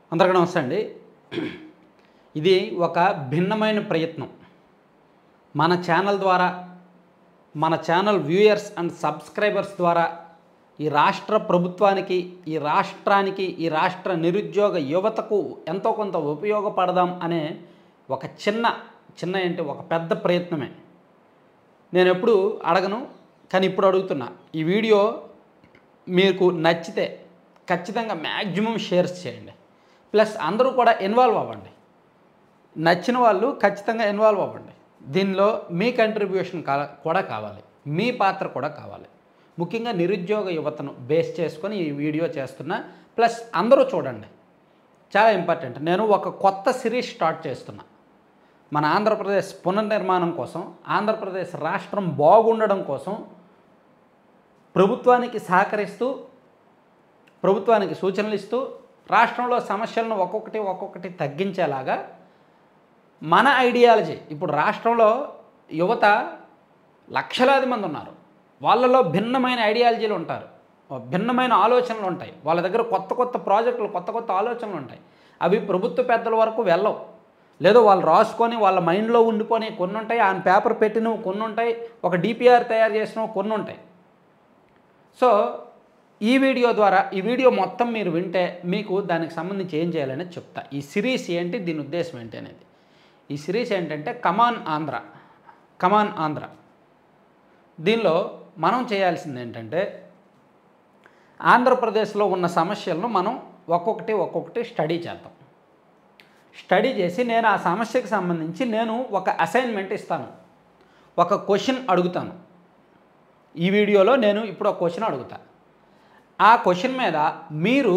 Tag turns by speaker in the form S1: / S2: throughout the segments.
S1: అందరికీ నమస్తే అండి ఇది ఒక భిన్నమైన ప్రయత్నం మన ఛానల్ ద్వారా మన ఛానల్ వ్యూయర్స్ అండ్ సబ్స్క్రైబర్స్ ద్వారా ఈ రాష్ట్ర ప్రభుత్వానికి ఈ రాష్ట్రానికి ఈ రాష్ట్ర నిరుద్యోగ యువతకు ఎంతో కొంత ఉపయోగపడదాం అనే ఒక చిన్న చిన్న ఏంటి ఒక పెద్ద ప్రయత్నమే నేను ఎప్పుడు అడగను కానీ ఇప్పుడు అడుగుతున్నా ఈ వీడియో మీకు నచ్చితే ఖచ్చితంగా మ్యాక్సిమం షేర్స్ చేయండి ప్లస్ అందరూ కూడా ఇన్వాల్వ్ అవ్వండి నచ్చిన వాళ్ళు ఖచ్చితంగా ఇన్వాల్వ్ అవ్వండి దీనిలో మీ కంట్రిబ్యూషన్ కా కూడా కావాలి మీ పాత్ర కూడా కావాలి ముఖ్యంగా నిరుద్యోగ యువతను బేస్ చేసుకొని ఈ వీడియో చేస్తున్నా ప్లస్ అందరూ చూడండి చాలా ఇంపార్టెంట్ నేను ఒక కొత్త సిరీస్ స్టార్ట్ చేస్తున్నా మన ఆంధ్రప్రదేశ్ పునర్నిర్మాణం కోసం ఆంధ్రప్రదేశ్ రాష్ట్రం బాగుండడం కోసం ప్రభుత్వానికి సహకరిస్తూ ప్రభుత్వానికి సూచనలు ఇస్తూ రాష్ట్రంలో సమస్యలను ఒక్కొక్కటి ఒక్కొక్కటి తగ్గించేలాగా మన ఐడియాలజీ ఇప్పుడు రాష్ట్రంలో యువత లక్షలాది మంది ఉన్నారు వాళ్ళలో భిన్నమైన ఐడియాలజీలు ఉంటారు భిన్నమైన ఆలోచనలు ఉంటాయి వాళ్ళ దగ్గర కొత్త కొత్త ప్రాజెక్టులు కొత్త కొత్త ఆలోచనలు ఉంటాయి అవి ప్రభుత్వ పెద్దల వరకు వెళ్ళవు లేదో వాళ్ళు రాసుకొని వాళ్ళ మైండ్లో ఉండిపోయి కొన్ని ఉంటాయి ఆయన పేపర్ పెట్టినవి కొన్ని ఉంటాయి ఒక డిపిఆర్ తయారు చేసినవి కొన్ని ఉంటాయి సో ఈ వీడియో ద్వారా ఈ వీడియో మొత్తం మీరు వింటే మీకు దానికి సంబంధించి ఏం చేయాలనేది చెప్తా ఈ సిరీస్ ఏంటి దీని ఉద్దేశం ఏంటి అనేది ఈ సిరీస్ ఏంటంటే కమాన్ ఆంధ్ర కమాన్ ఆంధ్ర దీనిలో మనం చేయాల్సింది ఏంటంటే ఆంధ్రప్రదేశ్లో ఉన్న సమస్యలను మనం ఒక్కొక్కటి ఒక్కొక్కటి స్టడీ చేద్దాం స్టడీ చేసి నేను ఆ సమస్యకు సంబంధించి నేను ఒక అసైన్మెంట్ ఇస్తాను ఒక క్వశ్చన్ అడుగుతాను ఈ వీడియోలో నేను ఇప్పుడు ఒక క్వశ్చన్ అడుగుతా ఆ క్వశ్చన్ మీద మీరు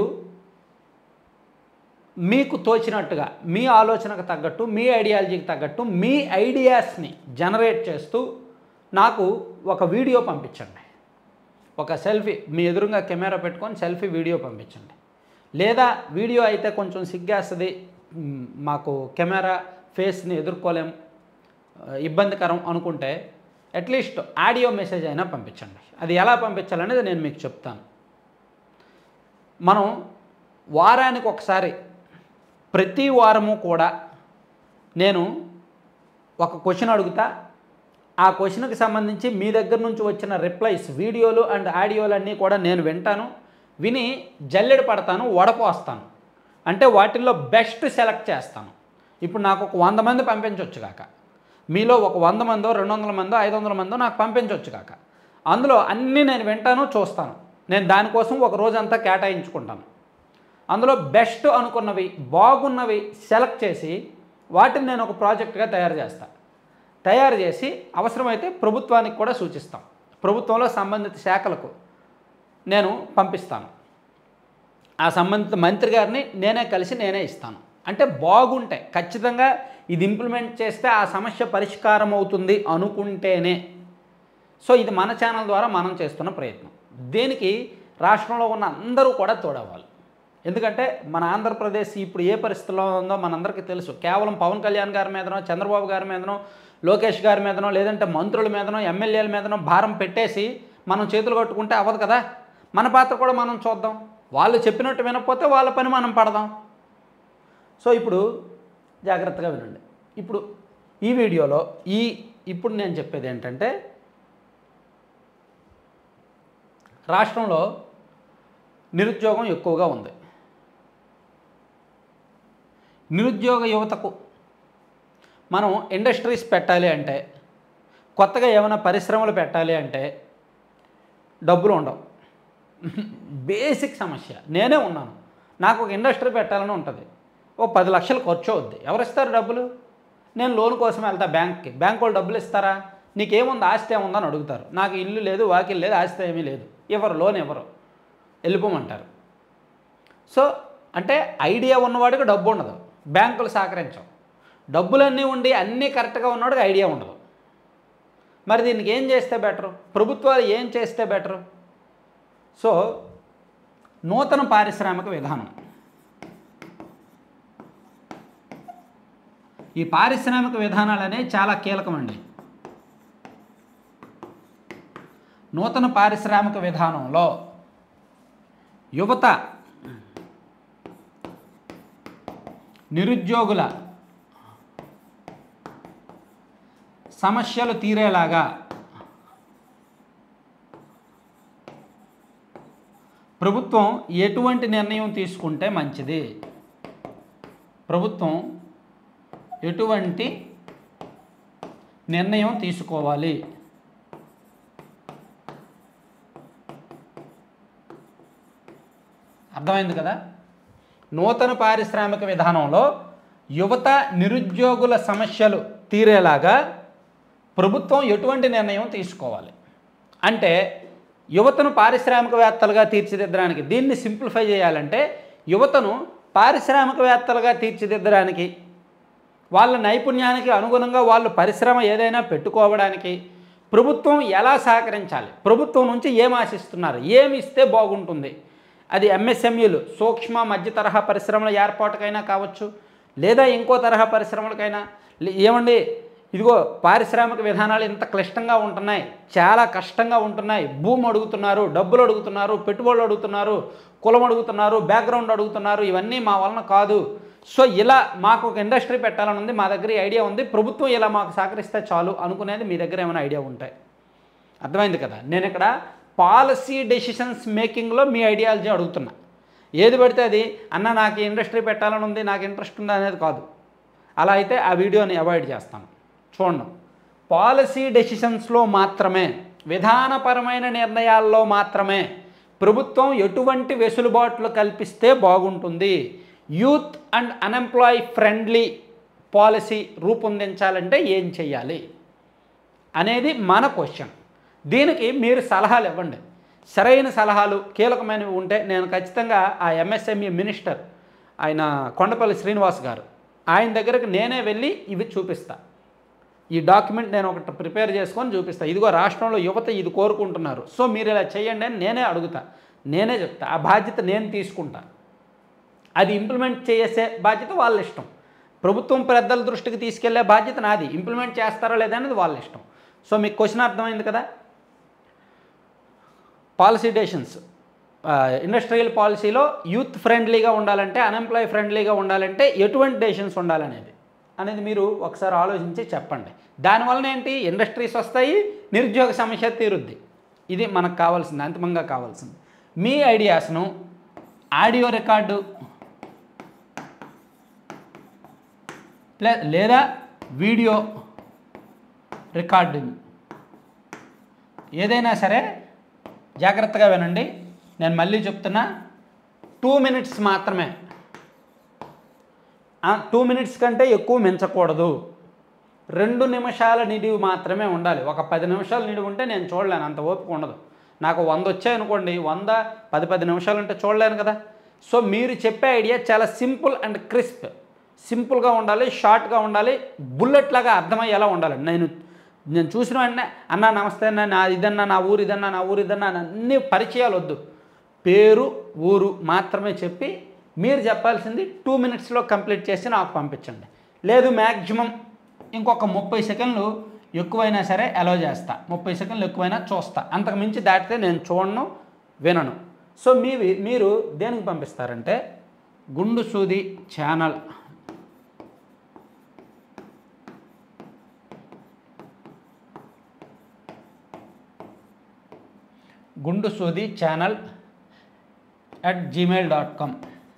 S1: మీకు తోచినట్టుగా మీ ఆలోచనకు తగ్గట్టు మీ ఐడియాలజీకి తగ్గట్టు మీ ఐడియాస్ని జనరేట్ చేస్తూ నాకు ఒక వీడియో పంపించండి ఒక సెల్ఫీ మీ ఎదురుగా కెమెరా పెట్టుకొని సెల్ఫీ వీడియో పంపించండి లేదా వీడియో అయితే కొంచెం సిగ్గేస్తుంది మ్, మాకు కెమెరా ఫేస్ని ఎదుర్కోలేం ఆ, ఇబ్బందికరం అనుకుంటే అట్లీస్ట్ ఆడియో మెసేజ్ అయినా పంపించండి అది ఎలా పంపించాలనేది నేను మీకు చెప్తాను మనం వారానికి ఒకసారి ప్రతి వారము కూడా నేను ఒక క్వశ్చన్ అడుగుతా ఆ క్వశ్చన్కి సంబంధించి మీ దగ్గర నుంచి వచ్చిన రిప్లైస్ వీడియోలు అండ్ ఆడియోలు అన్నీ కూడా నేను వింటాను విని జల్లెడ పడతాను వడపోస్తాను అంటే వాటిల్లో బెస్ట్ సెలెక్ట్ చేస్తాను ఇప్పుడు నాకు ఒక వంద మంది పంపించవచ్చు కాక మీలో ఒక వంద మందో రెండు వందల మందో ఐదు వందల మందో నాకు పంపించవచ్చు కాక అందులో అన్నీ నేను వింటాను చూస్తాను నేను దానికోసం ఒక రోజంతా కేటాయించుకుంటాను అందులో బెస్ట్ అనుకున్నవి బాగున్నవి సెలెక్ట్ చేసి వాటిని నేను ఒక ప్రాజెక్ట్గా తయారు చేస్తాను తయారు చేసి అవసరమైతే ప్రభుత్వానికి కూడా సూచిస్తాం ప్రభుత్వంలో సంబంధిత శాఖలకు నేను పంపిస్తాను ఆ సంబంధిత మంత్రి గారిని నేనే కలిసి నేనే ఇస్తాను అంటే బాగుంటాయి ఖచ్చితంగా ఇది ఇంప్లిమెంట్ చేస్తే ఆ సమస్య పరిష్కారం అవుతుంది అనుకుంటేనే సో ఇది మన ఛానల్ ద్వారా మనం చేస్తున్న ప్రయత్నం దీనికి రాష్ట్రంలో ఉన్న అందరూ కూడా తోడవ్వాలి ఎందుకంటే మన ఆంధ్రప్రదేశ్ ఇప్పుడు ఏ పరిస్థితిలో ఉందో మనందరికీ తెలుసు కేవలం పవన్ కళ్యాణ్ గారి మీదనో చంద్రబాబు గారి మీదనో లోకేష్ గారి మీదనో లేదంటే మంత్రుల మీదనో ఎమ్మెల్యేల మీదనో భారం పెట్టేసి మనం చేతులు కట్టుకుంటే అవ్వదు కదా మన పాత్ర కూడా మనం చూద్దాం వాళ్ళు చెప్పినట్టు వినకపోతే వాళ్ళ పని మనం పడదాం సో ఇప్పుడు జాగ్రత్తగా వినండి ఇప్పుడు ఈ వీడియోలో ఈ ఇప్పుడు నేను చెప్పేది ఏంటంటే రాష్ట్రంలో నిరుద్యోగం ఎక్కువగా ఉంది నిరుద్యోగ యువతకు మనం ఇండస్ట్రీస్ పెట్టాలి అంటే కొత్తగా ఏమైనా పరిశ్రమలు పెట్టాలి అంటే డబ్బులు ఉండవు బేసిక్ సమస్య నేనే ఉన్నాను నాకు ఒక ఇండస్ట్రీ పెట్టాలని ఉంటుంది ఓ పది లక్షలు ఖర్చు అవుద్ది ఎవరు ఇస్తారు డబ్బులు నేను లోన్ కోసం వెళ్తా బ్యాంక్కి బ్యాంక్ వాళ్ళు డబ్బులు ఇస్తారా నీకేముంది ఆస్తి ఏముందని అడుగుతారు నాకు ఇల్లు లేదు వాకిల్ లేదు ఆస్తి ఏమీ లేదు ఎవరు లోన్ ఎవరు వెళ్ళిపోమంటారు సో అంటే ఐడియా ఉన్నవాడికి డబ్బు ఉండదు బ్యాంకులు సహకరించవు డబ్బులన్నీ ఉండి అన్నీ కరెక్ట్గా ఉన్నవాడికి ఐడియా ఉండదు మరి దీనికి ఏం చేస్తే బెటరు ప్రభుత్వాలు ఏం చేస్తే బెటరు సో నూతన పారిశ్రామిక విధానం ఈ పారిశ్రామిక విధానాలు అనేవి చాలా కీలకమండి నూతన పారిశ్రామిక విధానంలో యువత నిరుద్యోగుల సమస్యలు తీరేలాగా ప్రభుత్వం ఎటువంటి నిర్ణయం తీసుకుంటే మంచిది ప్రభుత్వం ఎటువంటి నిర్ణయం తీసుకోవాలి అర్థమైంది కదా నూతన పారిశ్రామిక విధానంలో యువత నిరుద్యోగుల సమస్యలు తీరేలాగా ప్రభుత్వం ఎటువంటి నిర్ణయం తీసుకోవాలి అంటే యువతను పారిశ్రామికవేత్తలుగా తీర్చిదిద్దడానికి దీన్ని సింప్లిఫై చేయాలంటే యువతను పారిశ్రామికవేత్తలుగా తీర్చిదిద్దడానికి వాళ్ళ నైపుణ్యానికి అనుగుణంగా వాళ్ళు పరిశ్రమ ఏదైనా పెట్టుకోవడానికి ప్రభుత్వం ఎలా సహకరించాలి ప్రభుత్వం నుంచి ఏం ఆశిస్తున్నారు ఏమి ఇస్తే బాగుంటుంది అది ఎంఎస్ఎంఈలు సూక్ష్మ మధ్య తరహా పరిశ్రమల ఏర్పాటుకైనా కావచ్చు లేదా ఇంకో తరహా పరిశ్రమలకైనా లే- ఏమండి ఇదిగో పారిశ్రామిక విధానాలు ఇంత క్లిష్టంగా ఉంటున్నాయి చాలా కష్టంగా ఉంటున్నాయి భూమి అడుగుతున్నారు డబ్బులు అడుగుతున్నారు పెట్టుబడులు అడుగుతున్నారు కులం అడుగుతున్నారు బ్యాక్గ్రౌండ్ అడుగుతున్నారు ఇవన్నీ మా వలన కాదు సో ఇలా మాకు ఒక ఇండస్ట్రీ పెట్టాలని ఉంది మా దగ్గర ఈ ఐడియా ఉంది ప్రభుత్వం ఇలా మాకు సహకరిస్తే చాలు అనుకునేది మీ దగ్గర ఏమైనా ఐడియా ఉంటాయి అర్థమైంది కదా నేను ఇక్కడ పాలసీ డెసిషన్స్ మేకింగ్లో మీ ఐడియాలజీ అడుగుతున్నా ఏది పడితే అది అన్న నాకు ఈ ఇండస్ట్రీ పెట్టాలని ఉంది నాకు ఇంట్రెస్ట్ ఉంది అనేది కాదు అలా అయితే ఆ వీడియోని అవాయిడ్ చేస్తాను చూడండి పాలసీ డెసిషన్స్లో మాత్రమే విధానపరమైన నిర్ణయాల్లో మాత్రమే ప్రభుత్వం ఎటువంటి వెసులుబాట్లు కల్పిస్తే బాగుంటుంది youth and unemploy friendly policy రూపొందించాలంటే ఏం చేయాలి అనేది మన క్వశ్చన్ దీనికి మీరు సలహాలు ఇవ్వండి సరైన సలహాలు కీలకమైనవి ఉంటే నేను ఖచ్చితంగా ఆ ఎంఎస్ఎంఈ మినిస్టర్ ఆయన కొండపల్లి శ్రీనివాస్ గారు ఆయన దగ్గరకు నేనే వెళ్ళి ఇవి చూపిస్తా ఈ డాక్యుమెంట్ నేను ఒకటి ప్రిపేర్ చేసుకొని చూపిస్తా ఇదిగో రాష్ట్రంలో యువత ఇది కోరుకుంటున్నారు సో మీరు ఇలా చేయండి అని నేనే అడుగుతా నేనే చెప్తా ఆ బాధ్యత నేను తీసుకుంటా అది ఇంప్లిమెంట్ చేసే బాధ్యత వాళ్ళ ఇష్టం ప్రభుత్వం పెద్దల దృష్టికి తీసుకెళ్లే బాధ్యత నాది ఇంప్లిమెంట్ చేస్తారో లేదా అనేది వాళ్ళ ఇష్టం సో మీకు క్వశ్చన్ అర్థమైంది కదా పాలసీ డెసిషన్స్ ఇండస్ట్రియల్ పాలసీలో యూత్ ఫ్రెండ్లీగా ఉండాలంటే అన్ఎంప్లాయ్ ఫ్రెండ్లీగా ఉండాలంటే ఎటువంటి డెసిషన్స్ ఉండాలనేది అనేది మీరు ఒకసారి ఆలోచించి చెప్పండి దానివలన ఏంటి ఇండస్ట్రీస్ వస్తాయి నిరుద్యోగ సమస్య తీరుద్ది ఇది మనకు కావాల్సింది అంతిమంగా కావాల్సింది మీ ఐడియాస్ను ఆడియో రికార్డు లే- లేదా వీడియో రికార్డింగ్ ఏదైనా సరే జాగ్రత్తగా వినండి నేను మళ్ళీ చెప్తున్నా టూ మినిట్స్ మాత్రమే టూ మినిట్స్ కంటే ఎక్కువ మించకూడదు రెండు నిమిషాల నిడివి మాత్రమే ఉండాలి ఒక పది నిమిషాల నిడివి ఉంటే నేను చూడలేను అంత ఓపిక ఉండదు నాకు వంద వచ్చాయనుకోండి వంద పది పది నిమిషాలు ఉంటే చూడలేను కదా సో మీరు చెప్పే ఐడియా చాలా సింపుల్ అండ్ క్రిస్ప్ సింపుల్గా ఉండాలి షార్ట్గా ఉండాలి బుల్లెట్ లాగా అర్థమయ్యేలా ఉండాలి నేను నేను చూసిన వెంటనే అన్న నమస్తే అన్న నా ఇదన్నా నా ఊరు ఇదన్నా నా ఊరు ఇదన్నా అని అన్ని పరిచయాలు వద్దు పేరు ఊరు మాత్రమే చెప్పి మీరు చెప్పాల్సింది టూ మినిట్స్లో కంప్లీట్ చేసి నాకు పంపించండి లేదు మ్యాక్సిమం ఇంకొక ముప్పై సెకండ్లు ఎక్కువైనా సరే అలో చేస్తా ముప్పై సెకండ్లు ఎక్కువైనా చూస్తా అంతకు మించి దాటితే నేను చూడను వినను సో మీవి మీరు దేనికి పంపిస్తారంటే గుండు సూది ఛానల్ గుండు సూది channel at gmail dot com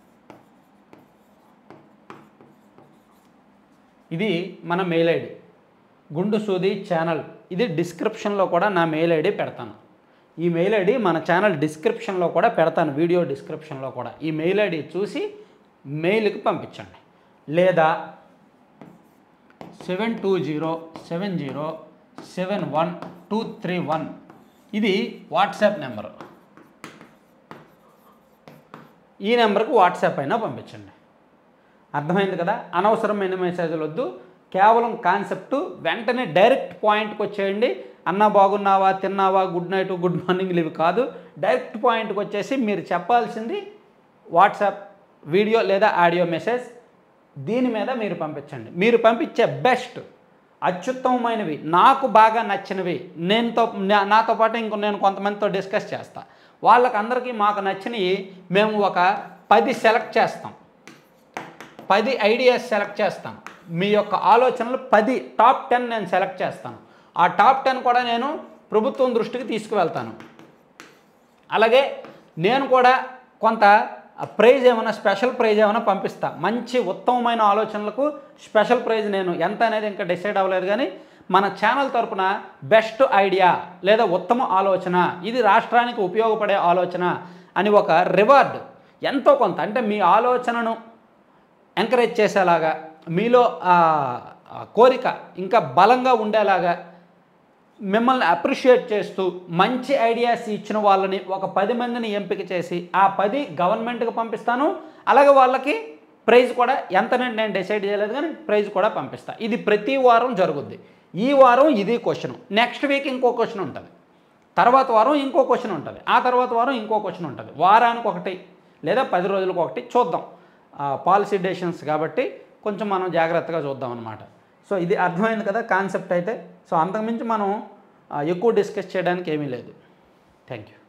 S1: ఇది మన మెయిల్ ఐడి గుండు సూది ఛానల్ ఇది డిస్క్రిప్షన్లో కూడా నా మెయిల్ ఐడి పెడతాను ఈ మెయిల్ ఐడి మన ఛానల్ డిస్క్రిప్షన్లో కూడా పెడతాను వీడియో డిస్క్రిప్షన్లో కూడా ఈ మెయిల్ ఐడి చూసి మెయిల్కి పంపించండి లేదా seven two zero seven zero seven one two three one ఇది వాట్సాప్ నెంబరు ఈ నెంబర్కి వాట్సాప్ అయినా పంపించండి అర్థమైంది కదా అనవసరమైన మెసేజ్లు వద్దు కేవలం కాన్సెప్ట్ వెంటనే డైరెక్ట్ పాయింట్కి వచ్చేయండి అన్న బాగున్నావా తిన్నావా గుడ్ నైట్ గుడ్ మార్నింగ్ ఇవి కాదు డైరెక్ట్ పాయింట్కి వచ్చేసి మీరు చెప్పాల్సింది వాట్సాప్ వీడియో లేదా ఆడియో మెసేజ్ దీని మీద మీరు పంపించండి మీరు పంపించే బెస్ట్ అత్యుత్తమమైనవి నాకు బాగా నచ్చినవి నేనుతో నా- నాతో పాటు ఇంకో నేను కొంతమందితో డిస్కస్ చేస్తా వాళ్ళకందరికీ మాకు నచ్చినవి మేము ఒక పది సెలెక్ట్ చేస్తాం పది ఐడియాస్ సెలెక్ట్ చేస్తాను మీ యొక్క ఆలోచనలు పది టాప్ టెన్ నేను సెలెక్ట్ చేస్తాను ఆ టాప్ టెన్ కూడా నేను ప్రభుత్వం దృష్టికి తీసుకువెళ్తాను అలాగే నేను కూడా కొంత ప్రైజ్ ఏమైనా స్పెషల్ ప్రైజ్ ఏమైనా పంపిస్తా మంచి ఉత్తమమైన ఆలోచనలకు స్పెషల్ ప్రైజ్ నేను ఎంత అనేది ఇంకా డిసైడ్ అవ్వలేదు కానీ మన ఛానల్ తరపున బెస్ట్ ఐడియా లేదా ఉత్తమ ఆలోచన ఇది రాష్ట్రానికి ఉపయోగపడే ఆలోచన అని ఒక రివార్డ్ ఎంతో కొంత అంటే మీ ఆలోచనను ఎంకరేజ్ చేసేలాగా మీలో ఆ ఆ కోరిక ఇంకా బలంగా ఉండేలాగా మిమ్మల్ని అప్రిషియేట్ చేస్తూ మంచి ఐడియాస్ ఇచ్చిన వాళ్ళని ఒక పది మందిని ఎంపిక చేసి ఆ పది గవర్నమెంట్కి పంపిస్తాను అలాగే వాళ్ళకి ప్రైజ్ కూడా ఎంతనంటే నేను డిసైడ్ చేయలేదు కానీ ప్రైజ్ కూడా పంపిస్తాను ఇది ప్రతి వారం జరుగుద్ది ఈ వారం ఇది క్వశ్చన్ నెక్స్ట్ వీక్ ఇంకో క్వశ్చన్ ఉంటుంది తర్వాత వారం ఇంకో క్వశ్చన్ ఉంటుంది ఆ తర్వాత వారం ఇంకో క్వశ్చన్ ఉంటుంది వారానికి ఒకటి లేదా పది రోజులకు ఒకటి చూద్దాం పాలసీ డెసిషన్స్ కాబట్టి కొంచెం మనం జాగ్రత్తగా చూద్దాం అనమాట సో ఇది అర్థమైంది కదా కాన్సెప్ట్ అయితే సో అంతకుమించి మనం ఆ, ఎక్కువ డిస్కస్ చేయడానికి ఏమీ లేదు థ్యాంక్ యూ